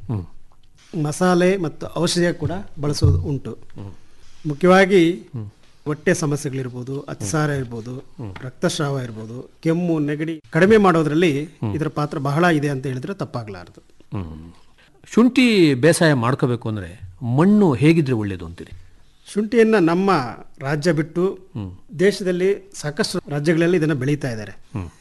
ಮಸಾಲೆ ಮತ್ತು ಔಷಧಿಯ ಕೂಡ ಬಳಸೋದು ಉಂಟು ಮುಖ್ಯವಾಗಿ ಹೊಟ್ಟೆ ಸಮಸ್ಯೆಗಳಿರ್ಬೋದು ಅತಿಸಾರ ಇರ್ಬೋದು ರಕ್ತಸ್ರಾವ ಇರ್ಬೋದು ಕೆಮ್ಮು ನೆಗಡಿ ಕಡಿಮೆ ಮಾಡೋದ್ರಲ್ಲಿ ಇದರ ಪಾತ್ರ ಬಹಳ ಇದೆ ಅಂತ ಹೇಳಿದ್ರೆ ತಪ್ಪಾಗಲಾರದು ಶುಂಠಿ ಬೇಸಾಯ ಮಾಡ್ಕೋಬೇಕು ಅಂದರೆ ಮಣ್ಣು ಹೇಗಿದ್ರೆ ಒಳ್ಳೆಯದು ಅಂತೀರಿ ಶುಂಠಿಯನ್ನ ನಮ್ಮ ರಾಜ್ಯ ಬಿಟ್ಟು ದೇಶದಲ್ಲಿ ಸಾಕಷ್ಟು ರಾಜ್ಯಗಳಲ್ಲಿ ಇದನ್ನು ಬೆಳೀತಾ ಇದ್ದಾರೆ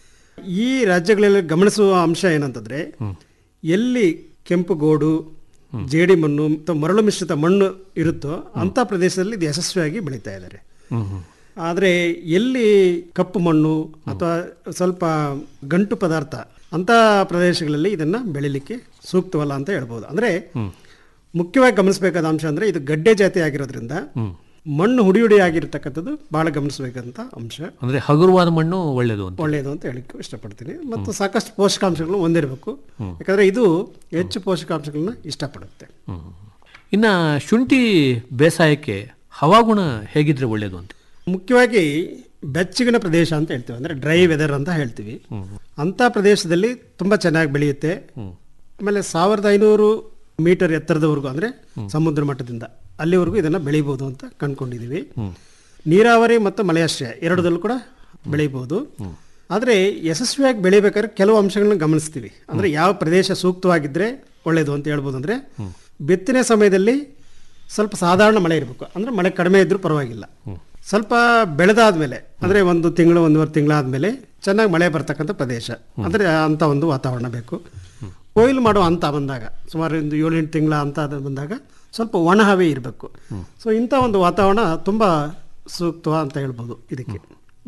ಈ ರಾಜ್ಯಗಳಲ್ಲಿ ಗಮನಿಸುವ ಅಂಶ ಏನಂತಂದ್ರೆ ಎಲ್ಲಿ ಕೆಂಪು ಗೋಡು ಜೇಡಿ ಮಣ್ಣು ಮತ್ತು ಮರಳು ಮಿಶ್ರಿತ ಮಣ್ಣು ಇರುತ್ತೋ ಅಂಥ ಪ್ರದೇಶದಲ್ಲಿ ಇದು ಯಶಸ್ವಿಯಾಗಿ ಬೆಳೀತಾ ಇದ್ದಾರೆ ಆದರೆ ಎಲ್ಲಿ ಕಪ್ಪು ಮಣ್ಣು ಅಥವಾ ಸ್ವಲ್ಪ ಗಂಟು ಪದಾರ್ಥ ಅಂಥ ಪ್ರದೇಶಗಳಲ್ಲಿ ಇದನ್ನು ಬೆಳಿಲಿಕ್ಕೆ ಸೂಕ್ತವಲ್ಲ ಅಂತ ಹೇಳ್ಬೋದು ಅಂದರೆ ಮುಖ್ಯವಾಗಿ ಗಮನಿಸಬೇಕಾದ ಅಂಶ ಅಂದರೆ ಇದು ಗಡ್ಡೆ ಜಾತಿ ಆಗಿರೋದ್ರಿಂದ ಮಣ್ಣು ಹುಡಿ ಹುಡಿ ಆಗಿರ್ತಕ್ಕಂಥದ್ದು ಬಹಳ ಗಮನಿಸಬೇಕಂತ ಅಂಶ ಅಂದರೆ ಹಗುರವಾದ ಮಣ್ಣು ಒಳ್ಳೆಯದು ಅಂತ ಒಳ್ಳೆಯದು ಅಂತ ಹೇಳಿಕ್ಕೆ ಇಷ್ಟಪಡ್ತೀನಿ ಮತ್ತು ಸಾಕಷ್ಟು ಪೋಷಕಾಂಶಗಳು ಹೊಂದಿರಬೇಕು ಯಾಕಂದರೆ ಇದು ಹೆಚ್ಚು ಪೋಷಕಾಂಶಗಳನ್ನ ಇಷ್ಟಪಡುತ್ತೆ ಇನ್ನು ಶುಂಠಿ ಬೇಸಾಯಕ್ಕೆ ಹವಾಗುಣ ಹೇಗಿದ್ರೆ ಒಳ್ಳೆಯದು ಅಂತ ಮುಖ್ಯವಾಗಿ ಬೆಚ್ಚಗಿನ ಪ್ರದೇಶ ಅಂತ ಹೇಳ್ತೀವಿ ಅಂದರೆ ಡ್ರೈ ವೆದರ್ ಅಂತ ಹೇಳ್ತೀವಿ ಅಂಥ ಪ್ರದೇಶದಲ್ಲಿ ತುಂಬ ಚೆನ್ನಾಗಿ ಬೆಳೆಯುತ್ತೆ ಆಮೇಲೆ ಸಾವಿರದ ಐನೂರು ಮೀಟರ್ ಎತ್ತರದವರೆಗೂ ಅಂದರೆ ಸಮುದ್ರ ಮಟ್ಟದಿಂದ ಅಲ್ಲಿವರೆಗೂ ಇದನ್ನು ಬೆಳಿಬೋದು ಅಂತ ಕಂಡ್ಕೊಂಡಿದ್ದೀವಿ ನೀರಾವರಿ ಮತ್ತು ಮಳೆಯಾಶ್ರಯ ಎರಡದಲ್ಲೂ ಕೂಡ ಬೆಳಿಬೋದು ಆದರೆ ಯಶಸ್ವಿಯಾಗಿ ಬೆಳಿಬೇಕಾದ್ರೆ ಕೆಲವು ಅಂಶಗಳನ್ನ ಗಮನಿಸ್ತೀವಿ ಅಂದರೆ ಯಾವ ಪ್ರದೇಶ ಸೂಕ್ತವಾಗಿದ್ದರೆ ಒಳ್ಳೆಯದು ಅಂತ ಹೇಳ್ಬೋದು ಅಂದರೆ ಬಿತ್ತನೆ ಸಮಯದಲ್ಲಿ ಸ್ವಲ್ಪ ಸಾಧಾರಣ ಮಳೆ ಇರಬೇಕು ಅಂದರೆ ಮಳೆ ಕಡಿಮೆ ಇದ್ರೂ ಪರವಾಗಿಲ್ಲ ಸ್ವಲ್ಪ ಬೆಳೆದಾದ್ಮೇಲೆ ಅಂದರೆ ಒಂದು ತಿಂಗಳು ಒಂದೂವರೆ ತಿಂಗಳಾದ್ಮೇಲೆ ಚೆನ್ನಾಗಿ ಮಳೆ ಬರ್ತಕ್ಕಂಥ ಪ್ರದೇಶ ಅಂದರೆ ಅಂಥ ಒಂದು ವಾತಾವರಣ ಬೇಕು ಕೊಯ್ಲು ಮಾಡೋ ಹಂತ ಬಂದಾಗ ಸುಮಾರು ಒಂದು ಏಳು ಎಂಟು ತಿಂಗಳ ಹಂತ ಅದು ಬಂದಾಗ ಸ್ವಲ್ಪ ಒಣ ಹವೆ ಇರಬೇಕು ಸೊ ಇಂಥ ಒಂದು ವಾತಾವರಣ ತುಂಬ ಸೂಕ್ತ ಅಂತ ಹೇಳ್ಬೋದು ಇದಕ್ಕೆ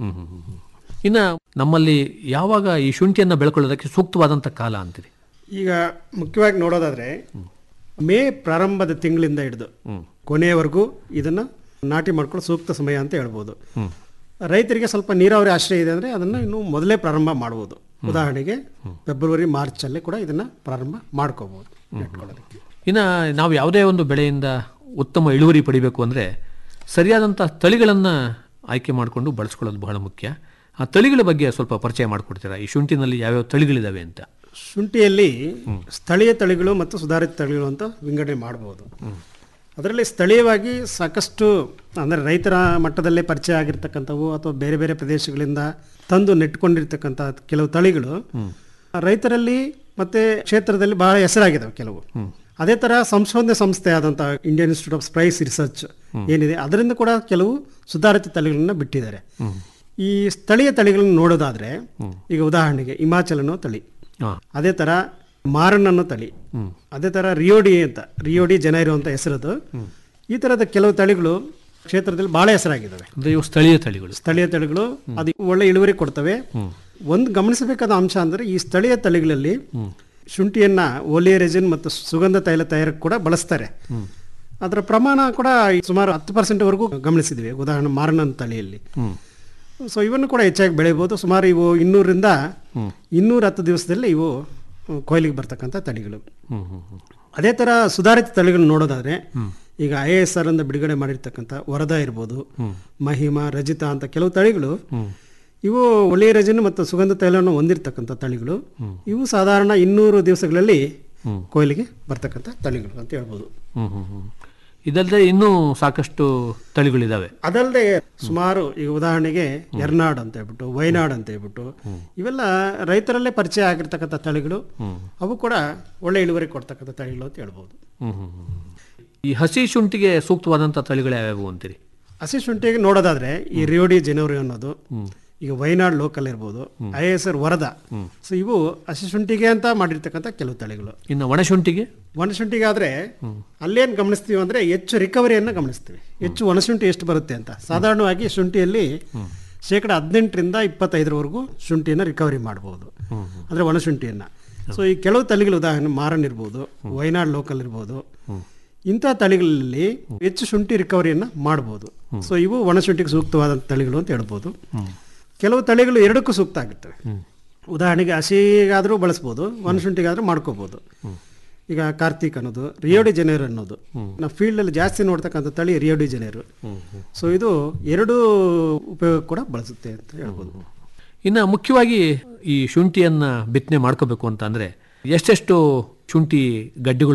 ಇನ್ನು ನಮ್ಮಲ್ಲಿ ಯಾವಾಗ ಈ ಶುಂಠಿಯನ್ನು ಬೆಳ್ಕೊಳ್ಳೋದಕ್ಕೆ ಸೂಕ್ತವಾದಂಥ ಕಾಲ ಅಂತೀರಿ ಈಗ ಮುಖ್ಯವಾಗಿ ನೋಡೋದಾದ್ರೆ ಮೇ ಪ್ರಾರಂಭದ ತಿಂಗಳಿಂದ ಹಿಡಿದು ಕೊನೆಯವರೆಗೂ ಇದನ್ನ ನಾಟಿ ಮಾಡ್ಕೊಳ್ಳೋ ಸೂಕ್ತ ಸಮಯ ಅಂತ ಹೇಳ್ಬೋದು ರೈತರಿಗೆ ಸ್ವಲ್ಪ ನೀರಾವರಿ ಆಶ್ರಯ ಇದೆ ಅಂದರೆ ಅದನ್ನು ಇನ್ನು ಮೊದಲೇ ಪ್ರಾರಂಭ ಮಾಡ್ಬೋದು ಉದಾಹರಣೆಗೆ ಫೆಬ್ರವರಿ ಮಾರ್ಚಲ್ಲೇ ಕೂಡ ಇದನ್ನು ಪ್ರಾರಂಭ ಮಾಡ್ಕೋಬೋದು ನೆಟ್ಕೊಳ್ಳೋದಕ್ಕೆ ಇನ್ನು ನಾವು ಯಾವುದೇ ಒಂದು ಬೆಳೆಯಿಂದ ಉತ್ತಮ ಇಳುವರಿ ಪಡಿಬೇಕು ಅಂದರೆ ಸರಿಯಾದಂಥ ತಳಿಗಳನ್ನು ಆಯ್ಕೆ ಮಾಡಿಕೊಂಡು ಬಳಸ್ಕೊಳ್ಳೋದು ಬಹಳ ಮುಖ್ಯ ಆ ತಳಿಗಳ ಬಗ್ಗೆ ಸ್ವಲ್ಪ ಪರಿಚಯ ಮಾಡಿಕೊಡ್ತೀರಾ ಈ ಶುಂಠಿನಲ್ಲಿ ಯಾವ್ಯಾವ ತಳಿಗಳಿದಾವೆ ಅಂತ ಶುಂಠಿಯಲ್ಲಿ ಸ್ಥಳೀಯ ತಳಿಗಳು ಮತ್ತು ಸುಧಾರಿತ ತಳಿಗಳು ಅಂತ ವಿಂಗಡಣೆ ಮಾಡ್ಬೋದು ಅದರಲ್ಲಿ ಸ್ಥಳೀಯವಾಗಿ ಸಾಕಷ್ಟು ಅಂದರೆ ರೈತರ ಮಟ್ಟದಲ್ಲೇ ಪರಿಚಯ ಆಗಿರ್ತಕ್ಕಂಥವು ಅಥವಾ ಬೇರೆ ಬೇರೆ ಪ್ರದೇಶಗಳಿಂದ ತಂದು ನೆಟ್ಕೊಂಡಿರ್ತಕ್ಕಂಥ ಕೆಲವು ತಳಿಗಳು ರೈತರಲ್ಲಿ ಮತ್ತೆ ಕ್ಷೇತ್ರದಲ್ಲಿ ಬಹಳ ಹೆಸರಾಗಿದ್ದಾವೆ ಕೆಲವು ಅದೇ ಥರ ಸಂಶೋಧನೆ ಸಂಸ್ಥೆ ಆದಂಥ Indian Institute of Spice Research ಏನಿದೆ ಅದರಿಂದ ಕೂಡ ಕೆಲವು ಸುಧಾರಿತ ತಳಿಗಳನ್ನ ಬಿಟ್ಟಿದ್ದಾರೆ ಈ ಸ್ಥಳೀಯ ತಳಿಗಳನ್ನ ನೋಡೋದಾದ್ರೆ ಈಗ ಉದಾಹರಣೆಗೆ ಹಿಮಾಚಲ್ ಅನ್ನೋ ತಳಿ ಹಾಂ ಅದೇ ಥರ ಮಾರನ್ ಅನ್ನೋ ತಳಿ ಅದೇ ಥರ ರಿಯೋಡಿ ಅಂತ ರಿಯೋಡಿ ಜನೈರೋ ಅಂತ ಹೆಸರದು ಈ ಥರದ ಕೆಲವು ತಳಿಗಳು ಕ್ಷೇತ್ರದಲ್ಲಿ ಬಹಳ ಹೆಸರಾಗಿದ್ದಾವೆ ಅಂದರೆ ಇವು ಸ್ಥಳೀಯ ತಳಿಗಳು ಸ್ಥಳೀಯ ತಳಿಗಳು ಅದು ಒಳ್ಳೆ ಇಳುವರಿ ಕೊಡ್ತವೆ ಒಂದು ಗಮನಿಸಬೇಕಾದ ಅಂಶ ಅಂದರೆ ಈ ಸ್ಥಳೀಯ ತಳಿಗಳಲ್ಲಿ ಶುಂಠಿಯನ್ನ ಓಲಿಯ ರೆಜಿನ್ ಮತ್ತು ಸುಗಂಧ ತೈಲ ತಯಾರಕ್ಕೆ ಕೂಡ ಬಳಸ್ತಾರೆ ಅದರ ಪ್ರಮಾಣ ಕೂಡ ಸುಮಾರು ಹತ್ತು ಪರ್ಸೆಂಟ್ವರೆಗೂ ಗಮನಿಸಿದ್ವಿ ಉದಾಹರಣೆ ಮಾರನನ್ ತಳಿಯಲ್ಲಿ ಸೊ ಇವನ್ನು ಕೂಡ ಹೆಚ್ಚಾಗಿ ಬೆಳಿಬೋದು ಸುಮಾರು ಇವು ಇನ್ನೂರಿಂದ ಇನ್ನೂರ ಹತ್ತು ದಿವಸದಲ್ಲಿ ಇವು ಕೊಯ್ಲಿಗೆ ಬರ್ತಕ್ಕಂಥ ತಳಿಗಳು ಅದೇ ಥರ ಸುಧಾರಿತ ತಳಿಗಳನ್ನ ನೋಡೋದಾದ್ರೆ ಈಗ ಐ ಎಸ್ ಆರ್ ಅಂತ ಬಿಡುಗಡೆ ಮಾಡಿರ್ತಕ್ಕಂಥ ವರದಾ ಇರ್ಬೋದು ಮಹಿಮಾ ರಜಿತಾ ಅಂತ ಕೆಲವು ತಳಿಗಳು ಇವು ಒಳ್ಳೆಯ ರಜನು ಮತ್ತು ಸುಗಂಧ ತೈಲವನ್ನು ಹೊಂದಿರತಕ್ಕಂಥ ತಳಿಗಳು ಇವು ಸಾಧಾರಣ ಇನ್ನೂರು ದಿವಸಗಳಲ್ಲಿ ಕೊಯ್ಲಿಗೆ ಬರ್ತಕ್ಕಂಥ ತಳಿಗಳು ಅಂತ ಹೇಳ್ಬೋದು ಹ್ಮ್ ಹ್ಮ್ ಹ್ಮ್ ಇದಲ್ಲದೆ ಇನ್ನೂ ಸಾಕಷ್ಟು ತಳಿಗಳಿದಾವೆ ಅದಲ್ಲದೆ ಸುಮಾರು ಈಗ ಉದಾಹರಣೆಗೆ ಎರ್ನಾಡ್ ಅಂತ ಹೇಳ್ಬಿಟ್ಟು ವೈನಾಡ್ ಅಂತ ಹೇಳ್ಬಿಟ್ಟು ಇವೆಲ್ಲ ರೈತರಲ್ಲೇ ಪರಿಚಯ ಆಗಿರ್ತಕ್ಕಂಥ ತಳಿಗಳು ಅವು ಕೂಡ ಒಳ್ಳೆ ಇಳುವರಿ ಕೊಡ್ತಕ್ಕಂಥ ತಳಿಗಳು ಅಂತ ಹೇಳ್ಬೋದು ಹ್ಮ್ ಹ್ಮ್ ಹ್ಮ್. ಈ ಹಸಿ ಶುಂಠಿಗೆ ಸೂಕ್ತವಾದಂಥ ತಳಿಗಳು ಯಾವ್ಯಾವು ಅಂತೀರಿ ಹಸಿ ಶುಂಠಿಗೆ ನೋಡೋದಾದ್ರೆ ಈ ರಿಯೋಡಿ ಜನವರಿ ಅನ್ನೋದು ಈಗ ವೈನಾಡ್ ಲೋಕಲ್ ಇರ್ಬೋದು I S R Varada so ಇವು ಹಸಿ ಶುಂಠಿಗೆ ಅಂತ ಮಾಡಿರ್ತಕ್ಕಂಥ ಕೆಲವು ತಳಿಗಳು ಇನ್ನು ಒಣಶುಂಠಿಗೆ ಒಣಶುಂಠಿಗೆ ಆದ್ರೆ ಅಲ್ಲೇನು ಗಮನಿಸ್ತೀವಿ ಅಂದ್ರೆ ಹೆಚ್ಚು ರಿಕವರಿಯನ್ನು ಗಮನಿಸ್ತೀವಿ ಹೆಚ್ಚು ಒಣಶುಂಠಿ ಎಷ್ಟು ಬರುತ್ತೆ ಅಂತ ಸಾಧಾರಣವಾಗಿ ಶುಂಠಿಯಲ್ಲಿ ಶೇಕಡ ಹದಿನೆಂಟರಿಂದ ಇಪ್ಪತ್ತೈದರವರೆಗೂ ಶುಂಠಿಯನ್ನು ರಿಕವರಿ ಮಾಡ್ಬೋದು ಅಂದ್ರೆ ಒಣಶುಂಠಿಯನ್ನ ಸೊ ಈ ಕೆಲವು ತಳಿಗಳು ಉದಾಹರಣೆ ಮಾರನ್ ಇರ್ಬೋದು ವೈನಾಡ್ ಲೋಕಲ್ ಇರ್ಬೋದು ಇಂಥ ತಳಿಗಳಲ್ಲಿ ಹೆಚ್ಚು ಶುಂಠಿ ರಿಕವರಿಯನ್ನು ಮಾಡ್ಬೋದು ಸೊ ಇವು ಒಣಶುಂಠಿಗೆ ಸೂಕ್ತವಾದಂಥ ತಳಿಗಳು ಅಂತ ಹೇಳ್ಬೋದು ಕೆಲವು ತಳಿಗಳು ಎರಡಕ್ಕೂ ಸೂಕ್ತ ಆಗುತ್ತವೆ ಉದಾಹರಣೆಗೆ ಹಸಿಗಾದರೂ ಬಳಸ್ಬೋದು ಒಣಶುಂಠಿಗಾದರೂ ಮಾಡ್ಕೋಬೋದು ಈಗ ಕಾರ್ತಿಕ್ ಅನ್ನೋದು ರಿಯೋಡಿ ಜನೇರು ಅನ್ನೋದು ನಾವು ಫೀಲ್ಡಲ್ಲಿ ಜಾಸ್ತಿ ನೋಡ್ತಕ್ಕಂಥ ತಳಿ ರಿಯೋಡಿ ಜನೇರು ಸೊ ಇದು ಎರಡು ಉಪಯೋಗ ಕೂಡ ಬಳಸುತ್ತೆ ಅಂತ ಹೇಳ್ಬೋದು ಇನ್ನು ಮುಖ್ಯವಾಗಿ ಈ ಶುಂಠಿಯನ್ನು ಬಿತ್ತನೆ ಮಾಡ್ಕೋಬೇಕು ಅಂತ ಅಂದರೆ ಎಷ್ಟೆಷ್ಟು ಶುಂಠಿ ಗಡ್ಡೆಗಳು